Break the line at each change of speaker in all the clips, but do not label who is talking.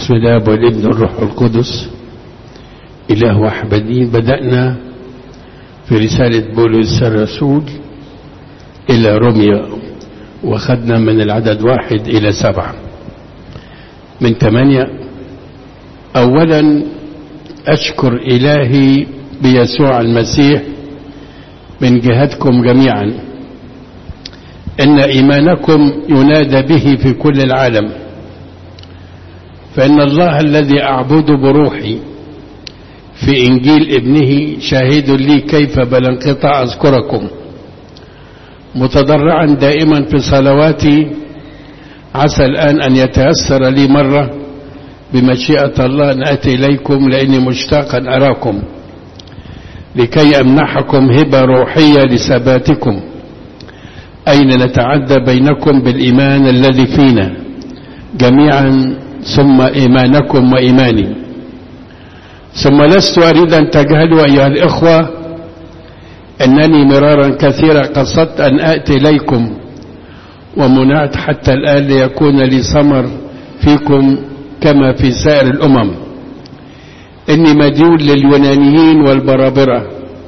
بسم الله والابن الروح القدس إله وحبدين بدأنا في رسالة بولس الرسول إلى روميا وخدنا من العدد واحد إلى سبعة من ثمانية أولا أشكر إلهي بيسوع المسيح من جهتكم جميعا إن إيمانكم ينادى به في كل العالم فإن الله الذي أعبد بروحي في إنجيل ابنه شاهد لي كيف بلا انقطاع أذكركم متضرعا دائما في صلواتي عسى الآن أن يتيسر لي مرة بمشيئة الله أن أتي إليكم لأني مشتاقا أراكم لكي أمنحكم هبة روحية لثباتكم أين نتعدى بينكم بالإيمان الذي فينا جميعا ثم إيمانكم وإيماني ثم لست أريد أن تجهلوا أيها الإخوة أنني مرارا كثيرا قصدت أن آتي إليكم ومنعت حتى الآن ليكون لي ثمر فيكم كما في سائر الأمم إني مديون لليونانيين والبرابرة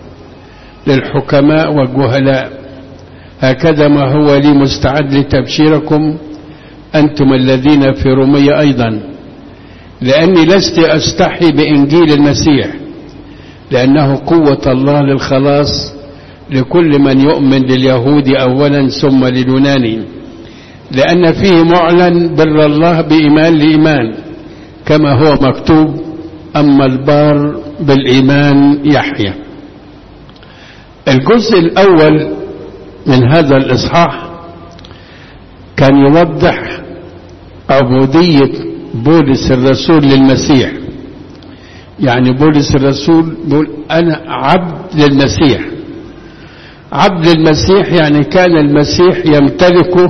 للحكماء والجهلاء هكذا ما هو لي مستعد لتبشيركم أنتم الذين في رومية أيضا لأني لست أستحي بإنجيل المسيح لأنه قوة الله للخلاص لكل من يؤمن لليهود أولا ثم لليوناني لأن فيه معلن بر الله بإيمان لإيمان كما هو مكتوب أما البار بالإيمان يحيى الجزء الأول من هذا الإصحاح كان يوضح عبودية بولس الرسول للمسيح يعني بولس الرسول بيقول أنا عبد للمسيح عبد للمسيح يعني كان المسيح يمتلكه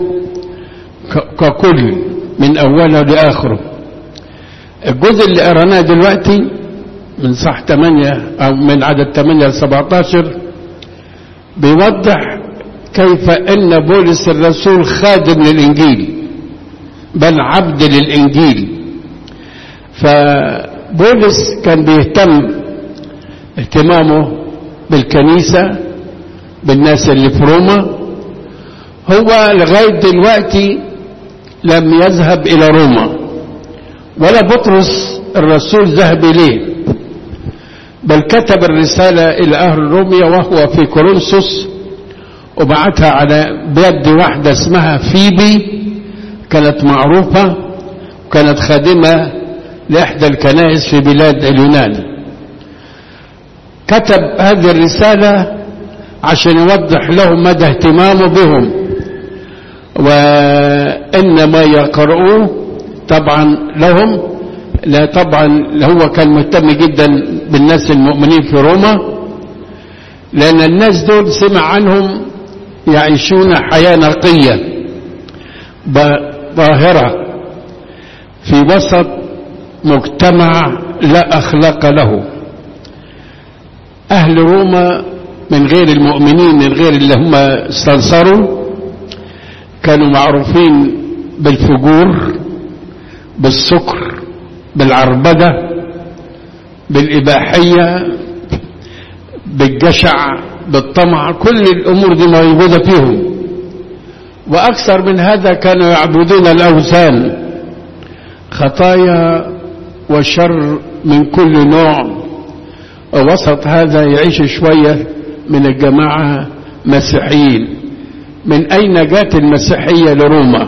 ككل من أوله لآخره الجزء اللي قرأناه دلوقتي من صح 8 أو من عدد 8 ل 17 بيوضح كيف أن بولس الرسول خادم للإنجيل بل عبد للإنجيل فبولس كان بيهتم اهتمامه بالكنيسة بالناس اللي في روما هو لغاية دلوقتي لم يذهب إلى روما ولا بطرس الرسول ذهب إليه بل كتب الرسالة إلى أهل روميا وهو في كورنثوس وبعتها على بيد واحدة اسمها فيبي كانت معروفة وكانت خادمة لإحدى الكنائس في بلاد اليونان كتب هذه الرسالة عشان يوضح لهم مدى اهتمامه بهم وإن ما يقرؤوه طبعا لهم لا طبعا هو كان مهتم جدا بالناس المؤمنين في روما لأن الناس دول سمع عنهم يعيشون حياة نقية ظاهرة في وسط مجتمع لا أخلاق له أهل روما من غير المؤمنين من غير اللي هم استنصروا كانوا معروفين بالفجور بالسكر بالعربدة بالإباحية بالجشع بالطمع كل الأمور دي موجودة فيهم وأكثر من هذا كانوا يعبدون الأوثان خطايا وشر من كل نوع ووسط هذا يعيش شوية من الجماعة مسيحيين من أين جاءت المسيحية لروما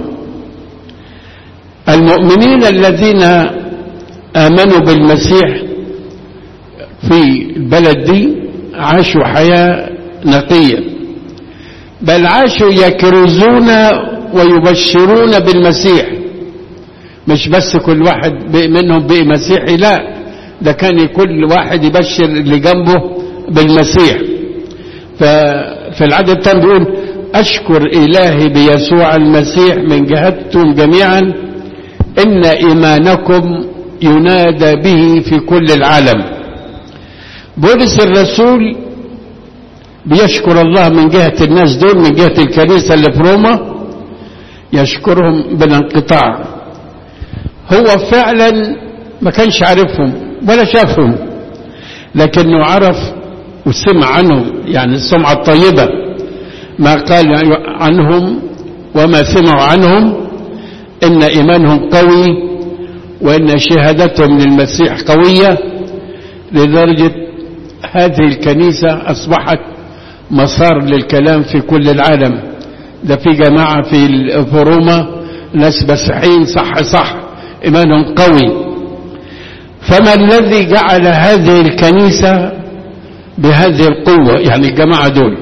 المؤمنين الذين آمنوا بالمسيح في البلد دي عاشوا حياة نقية بل عاشوا يكرزون ويبشرون بالمسيح مش بس كل واحد منهم بقي مسيحي لا ده كان كل واحد يبشر اللي جنبه بالمسيح ففي العدد الثاني بيقول أشكر إلهي بيسوع المسيح من جهتكم جميعا إن إيمانكم ينادى به في كل العالم بولس الرسول بيشكر الله من جهة الناس دول من جهة الكنيسة اللي في روما يشكرهم بلا انقطاع هو فعلا ما كانش عارفهم ولا شافهم لكنه عرف وسمع عنهم يعني السمعة الطيبة ما قال عنهم وما سمعوا عنهم إن إيمانهم قوي وإن شهادتهم للمسيح قوية لدرجة هذه الكنيسة أصبحت مسار للكلام في كل العالم ده في جماعة في روما ناس مسيحيين صح صح إيمانهم قوي فما الذي جعل هذه الكنيسة بهذه القوة يعني الجماعة دول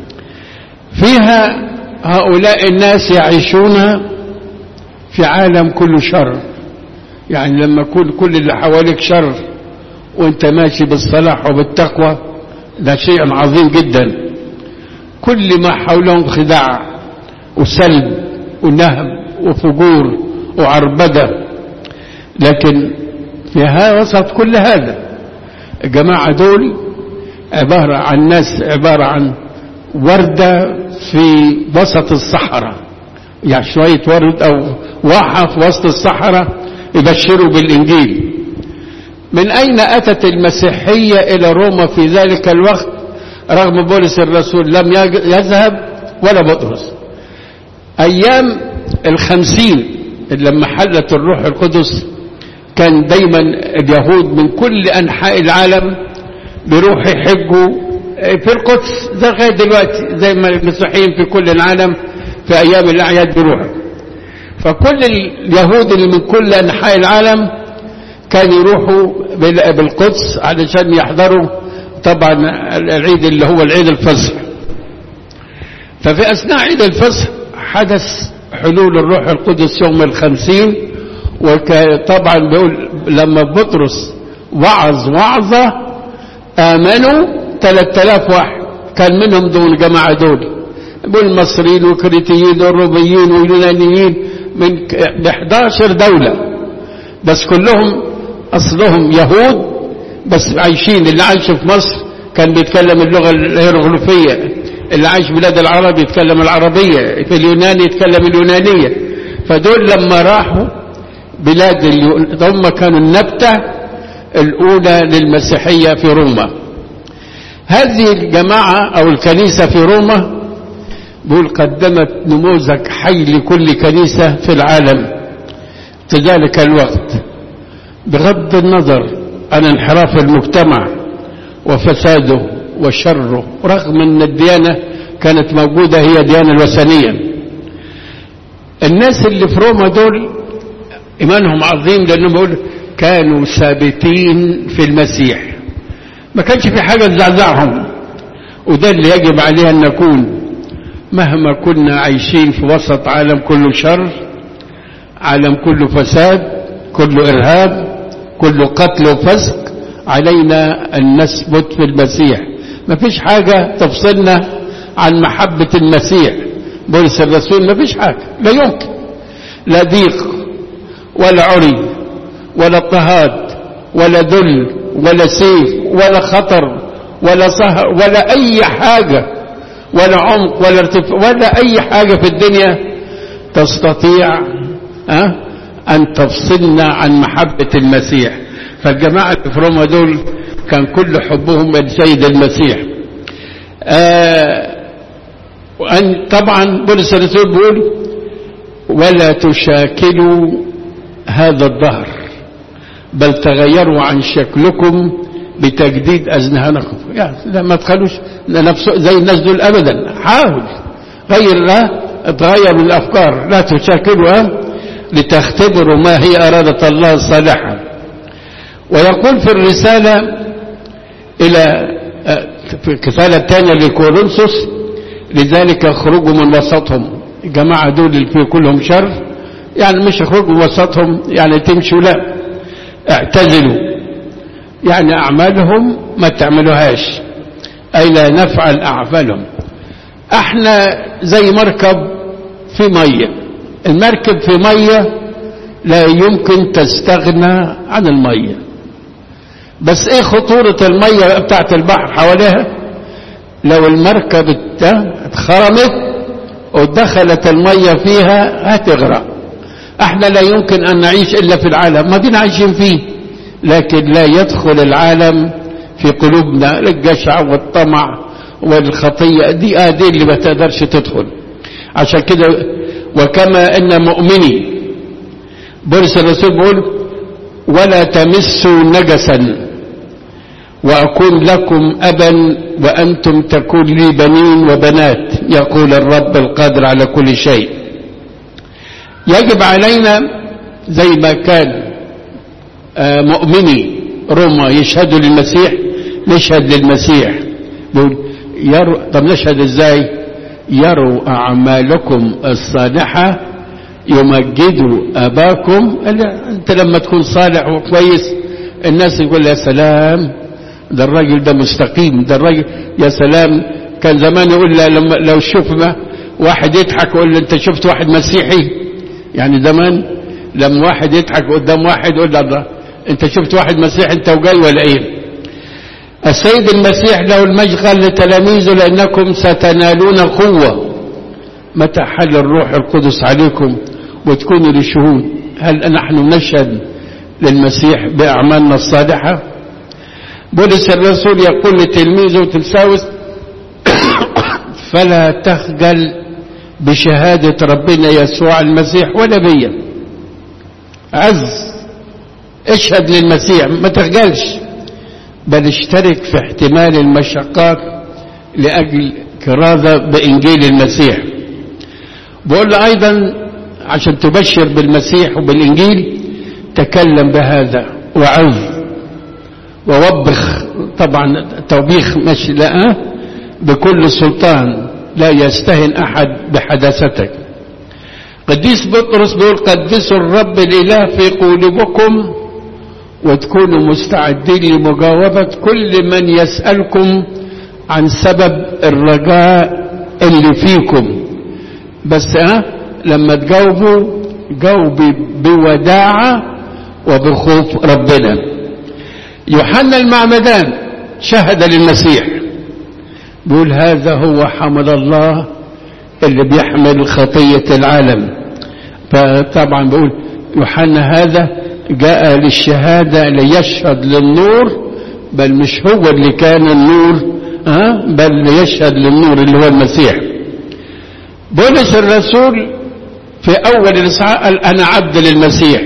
فيها هؤلاء الناس يعيشون في عالم كله شر يعني لما يكون كل اللي حواليك شر وانت ماشي بالصلاح وبالتقوى ده شيء عظيم جدا كل ما حولهم خداع وسلب ونهب وفجور وعربدة لكن في هذا وسط كل هذا الجماعة دول عبارة عن ناس عبارة عن وردة في وسط الصحراء يعني شوية ورد أو واحة في وسط الصحراء يبشروا بالإنجيل من أين أتت المسيحية إلى روما في ذلك الوقت رغم بولس الرسول لم يذهب ولا بطرس أيام الخمسين لما حلت الروح القدس كان دايما اليهود من كل أنحاء العالم بيروحوا يحجوا في القدس زي لغاية دلوقتي زي ما المسيحيين في كل العالم في أيام الأعياد بيروحوا فكل اليهود اللي من كل أنحاء العالم كانوا يروحوا بالقدس علشان يحضروا طبعا العيد اللي هو العيد الفصح ففي أثناء عيد الفصح حدث حلول الروح القدس يوم الخمسين وطبعا بيقول لما بطرس وعظ وعظة آمنوا 3000 واحد كان منهم دول الجماعة دول والمصريين والكريتيين والروميين واليونانيين من ب 11 دولة بس كلهم أصلهم يهود بس عايشين اللي عايش في مصر كان بيتكلم اللغة الهيروغليفية اللي عايش بلاد العرب يتكلم العربية في اليونان يتكلم اليونانية فدول لما راحوا بلاد اليون... هم كانوا النبتة الأولى للمسيحية في روما هذه الجماعة أو الكنيسة في روما بقول قدمت نموذج حي لكل كنيسة في العالم في ذلك الوقت بغض النظر عن انحراف المجتمع وفساده وشره رغم ان الديانة كانت موجودة هي الديانة الوثنية الناس اللي في روما دول ايمانهم عظيم لانهم بيقول كانوا ثابتين في المسيح ما كانش في حاجة تزعزعهم وده اللي يجب عليها ان نكون مهما كنا عايشين في وسط عالم كله شر عالم كله فساد كله ارهاب كله قتل وفسق علينا ان نثبت في المسيح ما فيش حاجة تفصلنا عن محبة المسيح بولس الرسول ما فيش حاجة لا يمكن لا ضيق ولا عري ولا اضطهاد ولا ذل ولا سيف ولا خطر ولا سهر ولا اي حاجة ولا عمق ولا ارتفاع ولا اي حاجة في الدنيا تستطيع أه؟ ان تفصلنا عن محبة المسيح فالجماعة في روما دول كان كل حبهم السيد المسيح آه وأن طبعا بولس الرسول بيقول ولا تشاكلوا هذا الظهر بل تغيروا عن شكلكم بتجديد أذهانكم يعني لا ما تخلوش نفسه زي الناس دول أبدا حاول غير لا تغيروا الأفكار لا تشاكلوا لتختبروا ما هي أرادة الله الصالحة ويقول في الرسالة إلى في الرسالة الثانية لكورنثوس لذلك اخرجوا من وسطهم الجماعة دول اللي في كلهم شر يعني مش اخرجوا من وسطهم يعني تمشوا لا اعتزلوا يعني أعمالهم ما تعملوهاش أي لا نفعل أعمالهم احنا زي مركب في مية المركب في مية لا يمكن تستغنى عن المية بس ايه خطورة المية بتاعت البحر حواليها لو المركب اتخرمت ودخلت المية فيها هتغرق احنا لا يمكن ان نعيش الا في العالم ما دينا عايشين فيه لكن لا يدخل العالم في قلوبنا الجشع والطمع والخطية دي آدي اللي ما تقدرش تدخل عشان كده وكما ان مؤمني بولس الرسول بيقول ولا تمسوا نجسا وأكون لكم أبا وأنتم تكون لي بنين وبنات يقول الرب القادر على كل شيء يجب علينا زي ما كان مؤمني روما يشهدوا للمسيح نشهد للمسيح بيقول يروا طب نشهد ازاي يروا أعمالكم الصالحة يمجدوا أباكم أنت لما تكون صالح وكويس الناس يقول يا سلام ده الراجل ده مستقيم ده الراجل يا سلام كان زمان يقول لما لو شوف ما واحد يضحك يقول له انت شفت واحد مسيحي يعني زمان لما واحد يضحك قدام واحد يقول له انت شفت واحد مسيحي انت وجاي ولا ايه السيد المسيح له المجد قال لتلاميذه لانكم ستنالون قوه متى حل الروح القدس عليكم وتكونوا للشهود هل نحن نشهد للمسيح باعمالنا الصالحه بولس الرسول يقول لتلميذه تلساوس فلا تخجل بشهادة ربنا يسوع المسيح ولا بيا عز اشهد للمسيح ما تخجلش بل اشترك في احتمال المشقات لأجل كراثة بإنجيل المسيح بقول له أيضا عشان تبشر بالمسيح وبالإنجيل تكلم بهذا وعظ ووبخ طبعا توبيخ مش لا بكل سلطان لا يستهن أحد بحداثتك قديس بطرس بيقول قدسوا الرب الإله في قلوبكم وتكونوا مستعدين لمجاوبة كل من يسألكم عن سبب الرجاء اللي فيكم بس ها لما تجاوبوا جاوبي بوداعة وبخوف ربنا يوحنا المعمدان شهد للمسيح بيقول هذا هو حمل الله اللي بيحمل خطية العالم فطبعا بيقول يوحنا هذا جاء للشهادة ليشهد للنور بل مش هو اللي كان النور ها بل ليشهد للنور اللي هو المسيح بولس الرسول في أول الإصحاح قال أنا عبد للمسيح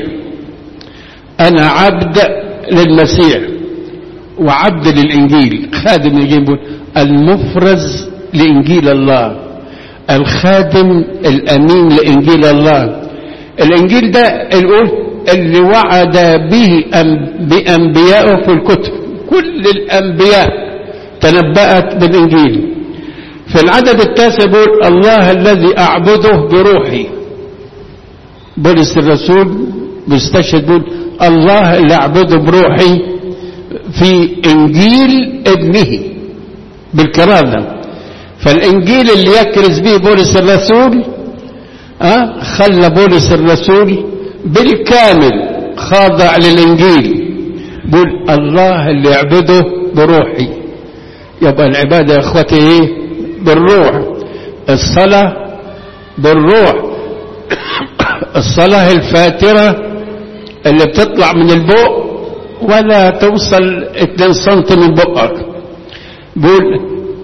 أنا عبد للمسيح وعبد للإنجيل خادم الإنجيل المفرز لإنجيل الله الخادم الأمين لإنجيل الله الإنجيل ده الأول اللي وعد به بأنبيائه في الكتب كل الأنبياء تنبأت بالإنجيل في العدد التاسع بيقول الله الذي أعبده بروحي بولس الرسول بيستشهد بيقول الله اللي أعبده بروحي في إنجيل ابنه بالكرامة فالإنجيل اللي يكرز به بولس الرسول أه خلى بولس الرسول بالكامل خاضع للإنجيل بقول الله اللي يعبده بروحي يبقى العبادة يا إخوتي إيه بالروح الصلاة بالروح الصلاة الفاترة اللي بتطلع من البق ولا توصل 2 سم من بقك بقول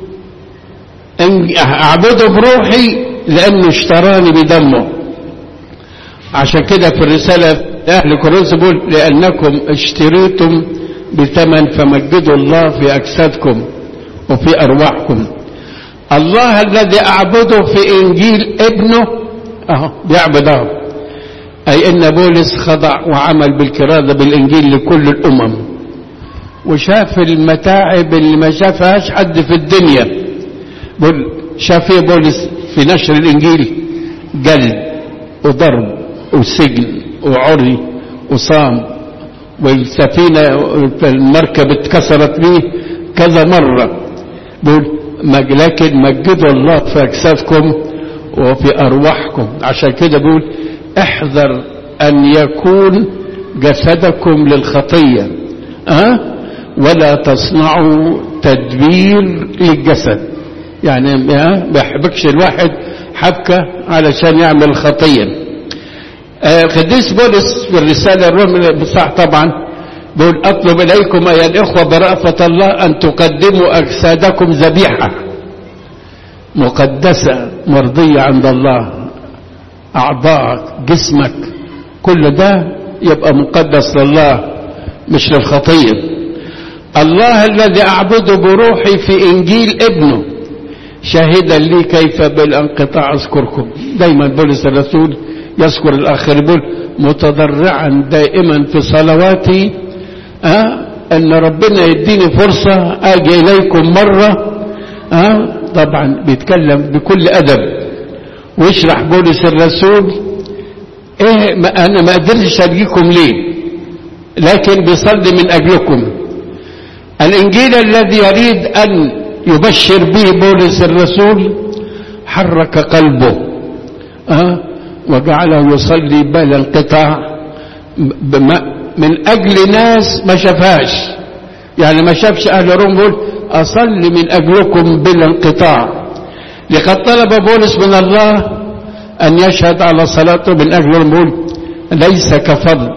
اعبده بروحي لانه اشتراني بدمه عشان كده في الرسالة اهل كورنثوس بيقول لانكم اشتريتم بثمن فمجدوا الله في اجسادكم وفي ارواحكم الله الذي اعبده في انجيل ابنه اهو بيعبد اهو اي ان بولس خضع وعمل بالكرازه بالانجيل لكل الامم وشاف المتاعب اللي ما شافهاش حد في الدنيا بول شاف ايه بولس في نشر الانجيل جلد وضرب وسجن وعري وصام والسفينه المركب اتكسرت بيه كذا مره بول لكن مجدوا الله في اجسادكم وفي ارواحكم عشان كده بيقول احذر ان يكون جسدكم للخطيه أه؟ ولا تصنعوا تدبير للجسد يعني أه؟ ما يحبكش الواحد حبكه علشان يعمل خطيه القديس آه بولس في الرساله الرومية بصح طبعا بقول أطلب إليكم أيها الإخوة برأفة الله أن تقدموا أجسادكم ذبيحة مقدسة مرضية عند الله أعضائك جسمك كل ده يبقى مقدس لله مش للخطية الله الذي أعبده بروحي في إنجيل ابنه شاهدا لي كيف بالانقطاع أذكركم دايما بولس الرسول يذكر الآخر يقول متضرعا دائما في صلواتي أه أن ربنا يديني فرصة أجي إليكم مرة أه طبعا بيتكلم بكل أدب ويشرح بولس الرسول إيه ما أنا ما قدرتش أجيكم ليه لكن بيصلي من أجلكم الإنجيل الذي يريد أن يبشر به بولس الرسول حرك قلبه أه وجعله يصلي بلا انقطاع من أجل ناس ما شافهاش يعني ما شافش أهل روم يقول أصلي من أجلكم بلا انقطاع لقد طلب بولس من الله أن يشهد على صلاته من أجل يقول ليس كفضل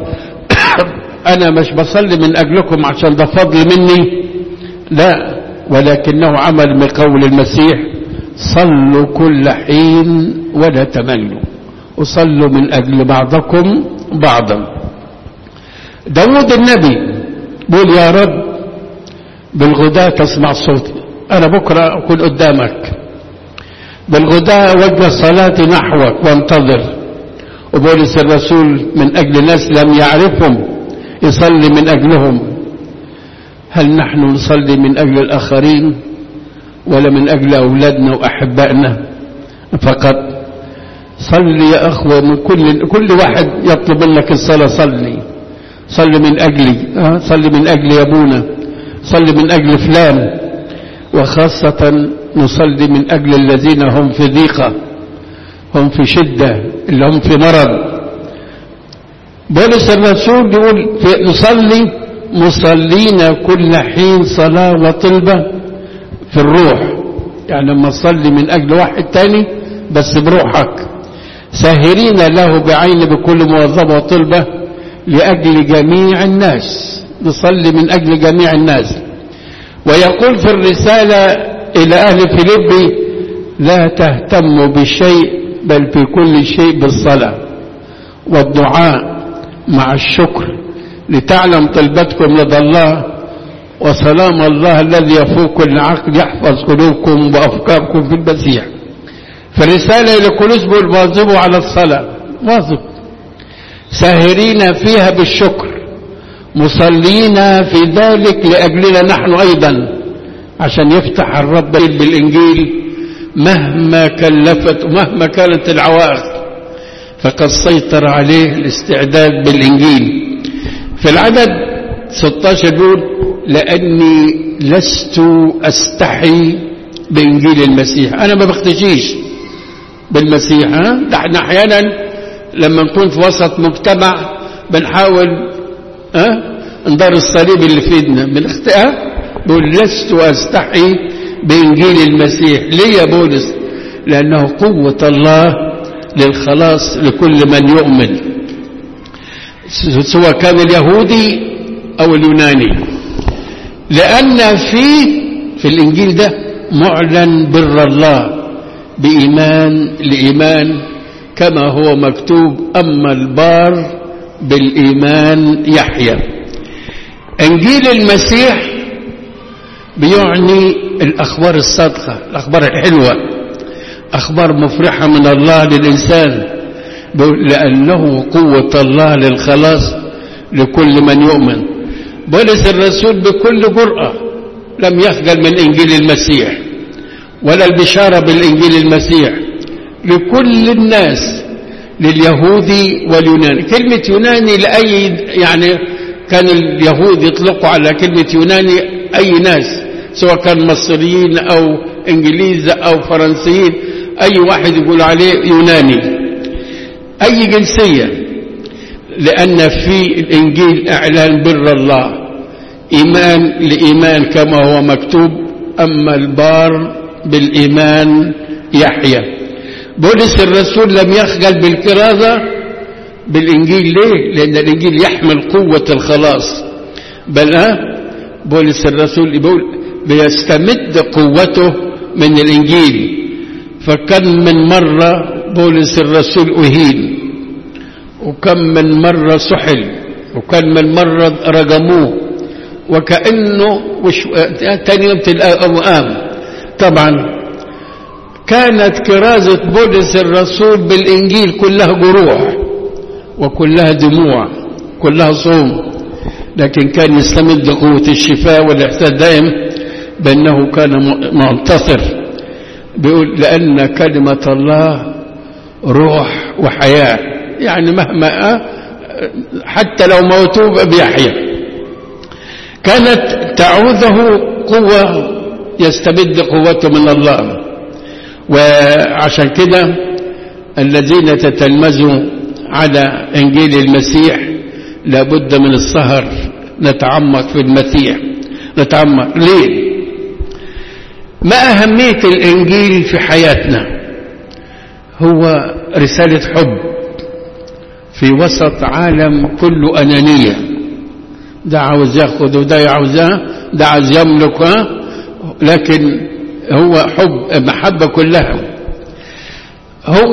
أنا مش بصلي من أجلكم عشان ده فضل مني لا ولكنه عمل من قول المسيح صلوا كل حين ولا تملوا وصلوا من أجل بعضكم بعضا داود النبي بيقول يا رب بالغداة تسمع صوتي أنا بكرة أكون قدامك بالغداة وجه صلاتي نحوك وانتظر وبولس الرسول من أجل ناس لم يعرفهم يصلي من أجلهم هل نحن نصلي من أجل الآخرين ولا من أجل أولادنا وأحبائنا فقط صلي يا أخوة من كل, كل واحد يطلب منك الصلاة صلي صلي من أجلي أه؟ صلي من أجل أبونا صلي من أجل فلان وخاصة نصلي من أجل الذين هم في ضيقة هم في شدة اللي هم في مرض بولس الرسول يقول في نصلي مصلين كل حين صلاة وطلبة في الروح يعني لما تصلي من أجل واحد تاني بس بروحك ساهرين له بعين بكل موظفة وطلبة لأجل جميع الناس نصلي من أجل جميع الناس ويقول في الرسالة إلى أهل فيليبي لا تهتموا بشيء بل في كل شيء بالصلاة والدعاء مع الشكر لتعلم طلبتكم لدى الله وسلام الله الذي يفوق كل عقل يحفظ قلوبكم وأفكاركم في المسيح فالرسالة إلى كولوس بيقول واظبوا على الصلاة واظب ساهرين فيها بالشكر مصلين في ذلك لأجلنا نحن أيضا عشان يفتح الرب بالإنجيل مهما كلفت ومهما كانت العوائق فقد سيطر عليه الاستعداد بالإنجيل في العدد 16 يقول لأني لست أستحي بإنجيل المسيح أنا ما بختشيش بالمسيح ها؟ احنا أحيانا لما نكون في وسط مجتمع بنحاول ها ندار الصليب اللي في ايدنا بنختها بقول لست أستحي بإنجيل المسيح ليه يا بولس لأنه قوة الله للخلاص لكل من يؤمن سواء كان اليهودي أو اليوناني لأن فيه في الإنجيل ده معلن بر الله بإيمان لإيمان كما هو مكتوب أما البار بالإيمان يحيى إنجيل المسيح بيعني الأخبار الصادقة الأخبار الحلوة أخبار مفرحة من الله للإنسان لأنه قوة الله للخلاص لكل من يؤمن بولس الرسول بكل جرأة لم يخجل من إنجيل المسيح ولا البشارة بالإنجيل المسيح لكل الناس لليهودي واليوناني كلمة يوناني لأي يعني كان اليهود يطلقوا على كلمة يوناني أي ناس سواء كان مصريين أو إنجليز أو فرنسيين أي واحد يقول عليه يوناني أي جنسية لأن في الإنجيل إعلان بر الله إيمان لإيمان كما هو مكتوب أما البار بالإيمان يحيى بولس الرسول لم يخجل بالكرازة بالإنجيل ليه؟ لأن الإنجيل يحمل قوة الخلاص بل ها بولس الرسول يقول بيستمد قوته من الإنجيل فكم من مرة بولس الرسول أهين وكم من مرة سحل وكم من مرة رجموه وكأنه وش... تاني يوم تلقاه قام طبعا كانت كرازة بولس الرسول بالإنجيل كلها جروح وكلها دموع كلها صوم لكن كان يستمد قوة الشفاء والإحساس دائم بأنه كان منتصر بيقول لأن كلمة الله روح وحياة يعني مهما حتى لو موتوه بيحيا كانت تعوذه قوة يستمد قوته من الله وعشان كده الذين تتلمذوا على إنجيل المسيح لابد من السهر نتعمق في المسيح نتعمق ليه ما أهمية الإنجيل في حياتنا هو رسالة حب في وسط عالم كله أنانية ده عاوز ياخد وده عاوز ده عاوز يملك لكن هو حب محبة كلها هو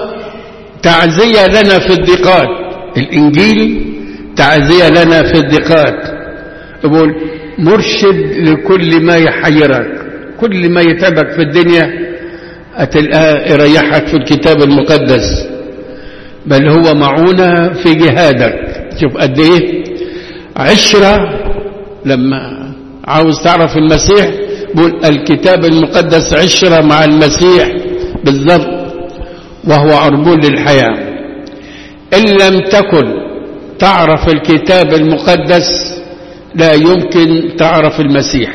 تعزية لنا في الضيقات الإنجيل تعزية لنا في الضيقات يقول مرشد لكل ما يحيرك كل ما يتعبك في الدنيا هتلقاه يريحك في الكتاب المقدس بل هو معونة في جهادك شوف قد ايه عشرة لما عاوز تعرف المسيح بقول الكتاب المقدس عشرة مع المسيح بالضبط وهو عربون للحياة إن لم تكن تعرف الكتاب المقدس لا يمكن تعرف المسيح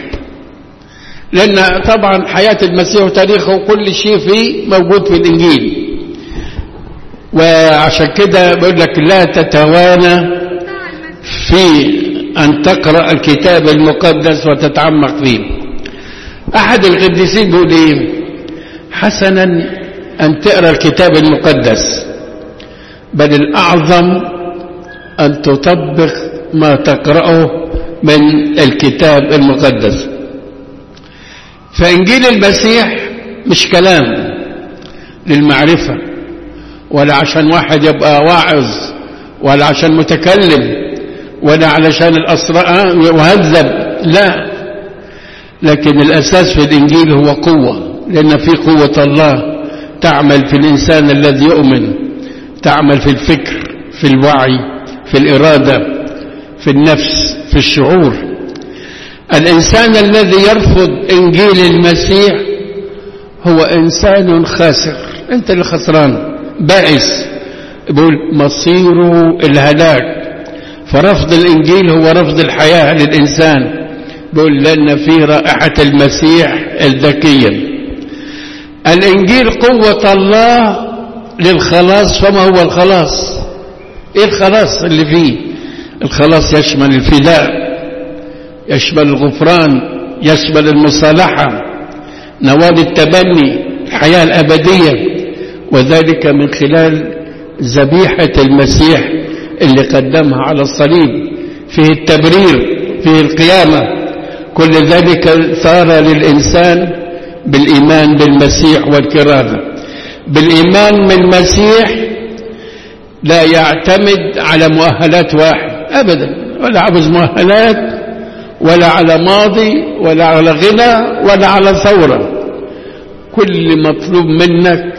لأن طبعا حياة المسيح وتاريخه وكل شيء فيه موجود في الإنجيل وعشان كده بقول لك لا تتوانى في أن تقرأ الكتاب المقدس وتتعمق فيه أحد القديسين بيقول إيه حسنا أن تقرأ الكتاب المقدس بل الأعظم أن تطبق ما تقرأه من الكتاب المقدس فإنجيل المسيح مش كلام للمعرفة ولا عشان واحد يبقى واعظ ولا عشان متكلم ولا علشان الأسراء وهذب لا لكن الأساس في الإنجيل هو قوة لأن في قوة الله تعمل في الإنسان الذي يؤمن تعمل في الفكر في الوعي في الإرادة في النفس في الشعور الإنسان الذي يرفض إنجيل المسيح هو إنسان خاسر أنت اللي خسران بائس يقول مصيره الهلاك فرفض الإنجيل هو رفض الحياة للإنسان بيقول لأن في رائحة المسيح الذكية الإنجيل قوة الله للخلاص فما هو الخلاص إيه الخلاص اللي فيه الخلاص يشمل الفداء يشمل الغفران يشمل المصالحة نوال التبني الحياة الأبدية وذلك من خلال ذبيحة المسيح اللي قدمها على الصليب فيه التبرير فيه القيامة كل ذلك صار للإنسان بالإيمان بالمسيح والكرامة بالإيمان بالمسيح لا يعتمد على مؤهلات واحد أبدا ولا عاوز مؤهلات ولا على ماضي ولا على غنى ولا على ثورة كل مطلوب منك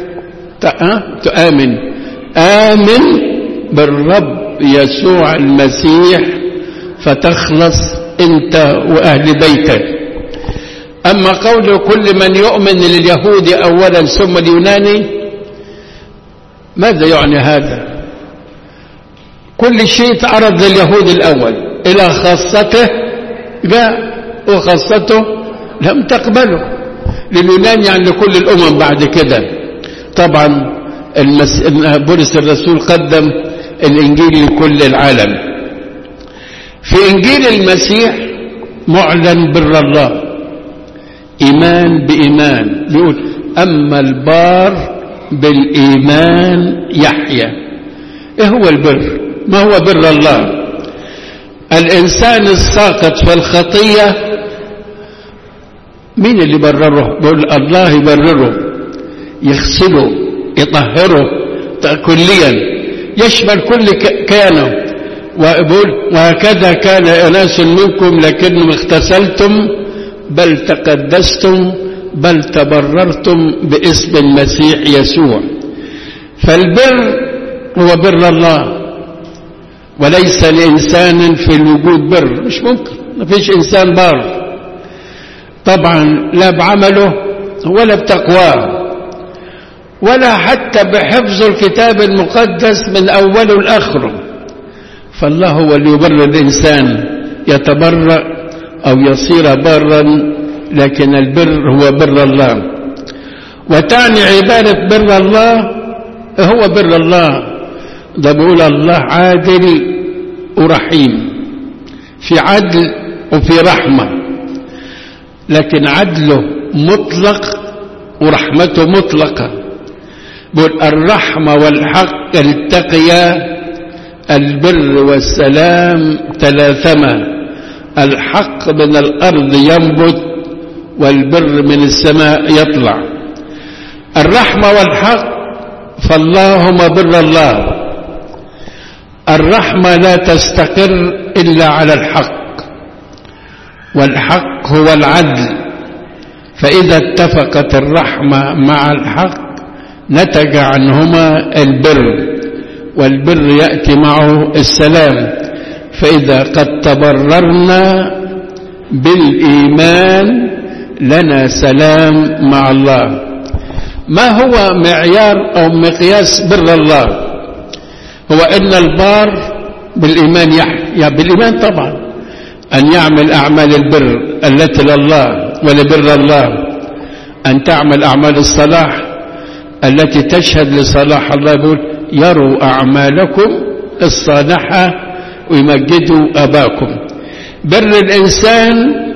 تآمن آمن بالرب يسوع المسيح فتخلص انت واهل بيتك اما قول كل من يؤمن لليهود اولا ثم اليوناني ماذا يعني هذا كل شيء تعرض لليهود الاول الى خاصته جاء وخاصته لم تقبله لليونان يعني لكل الامم بعد كده طبعا المس... بولس الرسول قدم الإنجيل لكل العالم في إنجيل المسيح معلن بر الله إيمان بإيمان بيقول أما البار بالإيمان يحيى إيه هو البر ما هو بر الله الإنسان الساقط في الخطية مين اللي برره بيقول الله يبرره يغسله يطهره كليا يشمل كل كيانه ويقول وهكذا كان أناس منكم لكنهم اغتسلتم بل تقدستم بل تبررتم باسم المسيح يسوع فالبر هو بر الله وليس لإنسان في الوجود بر مش ممكن ما فيش إنسان بار طبعا لا بعمله ولا بتقواه ولا حتى بحفظ الكتاب المقدس من أوله لآخره فالله هو اللي يبر الإنسان يتبرأ أو يصير برا لكن البر هو بر الله وتعني عبارة بر الله هو بر الله ده بيقول الله عادل ورحيم في عدل وفي رحمة لكن عدله مطلق ورحمته مطلقة بيقول الرحمة والحق التقيا البر والسلام تلاثما الحق من الأرض ينبت والبر من السماء يطلع الرحمة والحق فاللهم بر الله الرحمة لا تستقر إلا على الحق والحق هو العدل فإذا اتفقت الرحمة مع الحق نتج عنهما البر والبر يأتي معه السلام فإذا قد تبررنا بالإيمان لنا سلام مع الله ما هو معيار أو مقياس بر الله هو أن البار بالإيمان يحيا بالإيمان طبعا أن يعمل أعمال البر التي لله ولبر الله أن تعمل أعمال الصلاح التي تشهد لصلاح الله يقول يروا أعمالكم الصالحة ويمجدوا أباكم بر الإنسان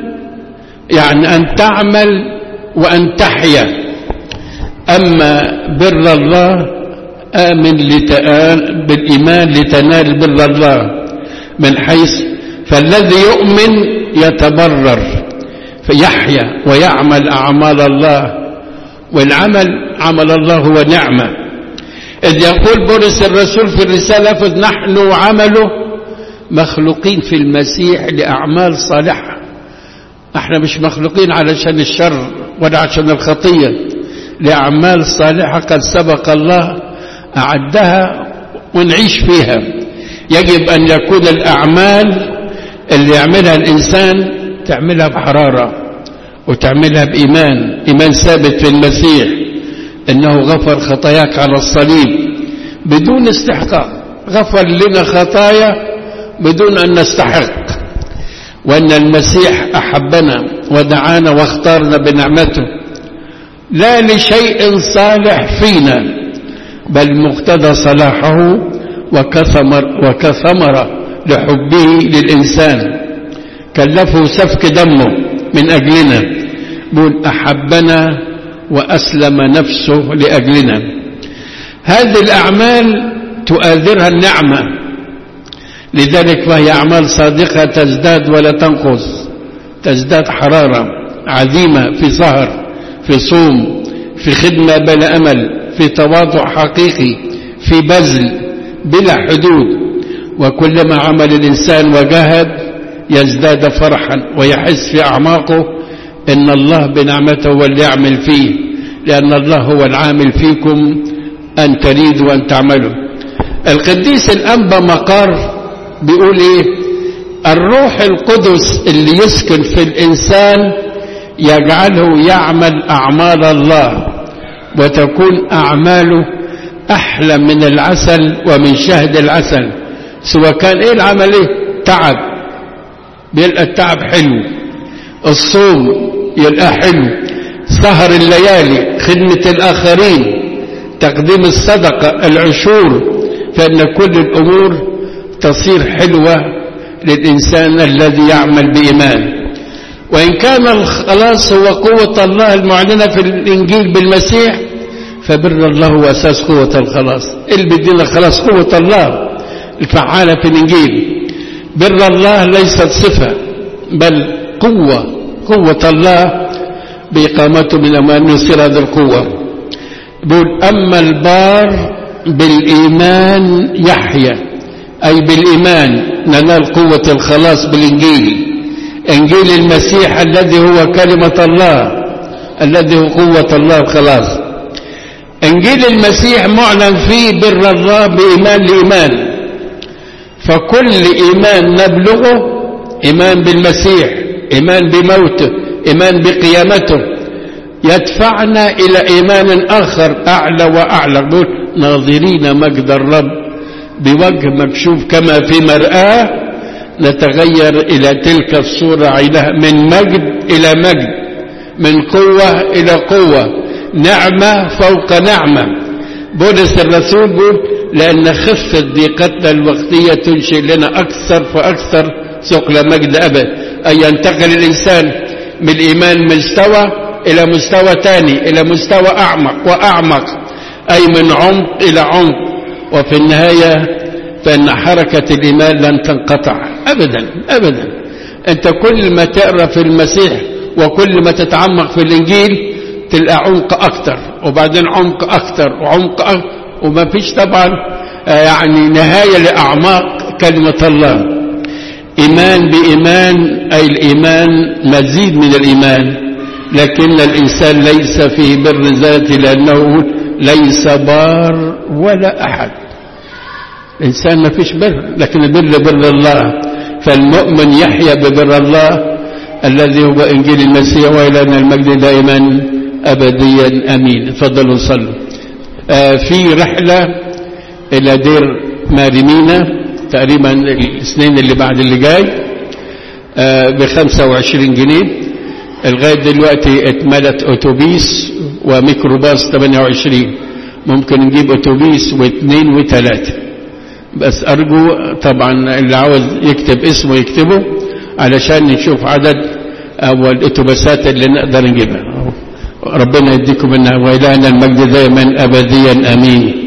يعني أن تعمل وأن تحيا أما بر الله آمن لتآل بالإيمان لتنال بر الله من حيث فالذي يؤمن يتبرر فيحيا ويعمل أعمال الله والعمل عمل الله هو نعمة إذ يقول بولس الرسول في الرسالة فنحن عمله مخلوقين في المسيح لأعمال صالحة احنا مش مخلوقين علشان الشر ولا عشان الخطية لأعمال صالحة قد سبق الله أعدها ونعيش فيها يجب أن يكون الأعمال اللي يعملها الإنسان تعملها بحرارة وتعملها بإيمان إيمان ثابت في المسيح إنه غفر خطاياك على الصليب بدون استحقاق غفر لنا خطايا بدون أن نستحق وأن المسيح أحبنا ودعانا واختارنا بنعمته لا لشيء صالح فينا بل مقتضى صلاحه وكثمر, وكثمر لحبه للإنسان كلفه سفك دمه من أجلنا بل أحبنا وأسلم نفسه لأجلنا هذه الأعمال تؤثرها النعمة لذلك فهي أعمال صادقة تزداد ولا تنقص تزداد حرارة عظيمة في سهر في صوم في خدمة بلا أمل في تواضع حقيقي في بذل بلا حدود وكلما عمل الإنسان وجاهد يزداد فرحا ويحس في أعماقه إن الله بنعمته هو اللي يعمل فيه لأن الله هو العامل فيكم أن تريدوا أن تعملوا القديس الأنبا مقار بيقول إيه الروح القدس اللي يسكن في الإنسان يجعله يعمل أعمال الله وتكون أعماله أحلى من العسل ومن شهد العسل سواء كان إيه العمل إيه تعب بيلقى التعب حلو الصوم يلقى حلو سهر الليالي خدمة الآخرين تقديم الصدقة العشور فإن كل الأمور تصير حلوة للإنسان الذي يعمل بإيمان وإن كان الخلاص هو قوة الله المعلنة في الإنجيل بالمسيح فبر الله هو أساس قوة الخلاص اللي بدينا الخلاص قوة الله الفعالة في الإنجيل بر الله ليست صفة بل قوة قوة الله بإقامته من أمان يصير هذه القوة بيقول أما البار بالإيمان يحيى أي بالإيمان ننال قوة الخلاص بالإنجيل إنجيل المسيح الذي هو كلمة الله الذي هو قوة الله الخلاص إنجيل المسيح معلن فيه بر الله بإيمان لإيمان فكل إيمان نبلغه إيمان بالمسيح إيمان بموته إيمان بقيامته يدفعنا إلى إيمان آخر أعلى وأعلى بقول ناظرين مجد الرب بوجه مكشوف كما في مرآة نتغير إلى تلك الصورة عينها من مجد إلى مجد من قوة إلى قوة نعمة فوق نعمة بولس الرسول بيقول لأن خفة ضيقتنا الوقتية تنشئ لنا أكثر فأكثر ثقل مجد أبد أن ينتقل الإنسان من الإيمان مستوى إلى مستوى ثاني إلى مستوى أعمق وأعمق أي من عمق إلى عمق وفي النهاية فإن حركة الإيمان لن تنقطع أبدا أبدا أنت كل ما تقرأ في المسيح وكل ما تتعمق في الإنجيل تلقى عمق أكتر وبعدين عمق أكتر وعمق أكتر وما فيش طبعا يعني نهاية لأعماق كلمة الله إيمان بإيمان أي الإيمان مزيد من الإيمان لكن الإنسان ليس فيه بر ذاته لأنه ليس بار ولا أحد الإنسان ما فيش بر لكن البر بر الله فالمؤمن يحيا ببر الله الذي هو إنجيل المسيح وإلى أن المجد دائما أبديا أمين تفضلوا صلوا آه في رحلة إلى دير ماريمينا تقريبا الاثنين اللي بعد اللي جاي آه بخمسة وعشرين جنيه لغاية دلوقتي اتملت أتوبيس وميكروباص 28 ممكن نجيب أتوبيس واثنين وثلاثة بس أرجو طبعا اللي عاوز يكتب اسمه يكتبه علشان نشوف عدد أو الأتوبيسات اللي نقدر نجيبها ربنا يديكم منها وإلهنا المجد دائما أبديا أمين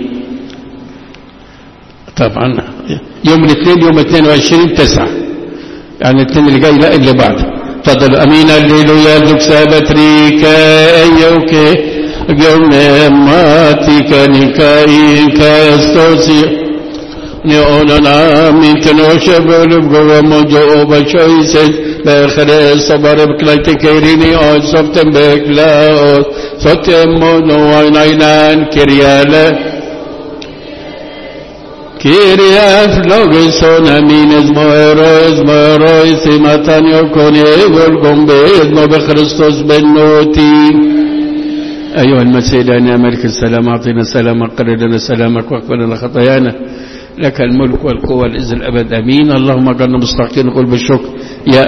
طبعا يوم الاثنين يوم 22 تسعة يعني الاثنين اللي جاي لا اللي بعده تفضل امين الليلويا دوك سابتريكا ايوكي يوم ماتيكا نيكاين كاستوسي نيوننا من تنوش بولب قوة موجو بشويسد بخير صبر بكلايت كيريني او صفتن بكلاوس صوتم مونو عينان كرياله Kyrias logison amines moerois moerois imatanio conegol gombezno بخريستوس بنوتي أيها المسيح لأن ملك السلام أعطينا السلام قرر لنا سلامك واغفر لنا خطايانا لك الملك والقوة الإذن الأبد أمين اللهم اجعلنا مستحقين قل بالشكر يا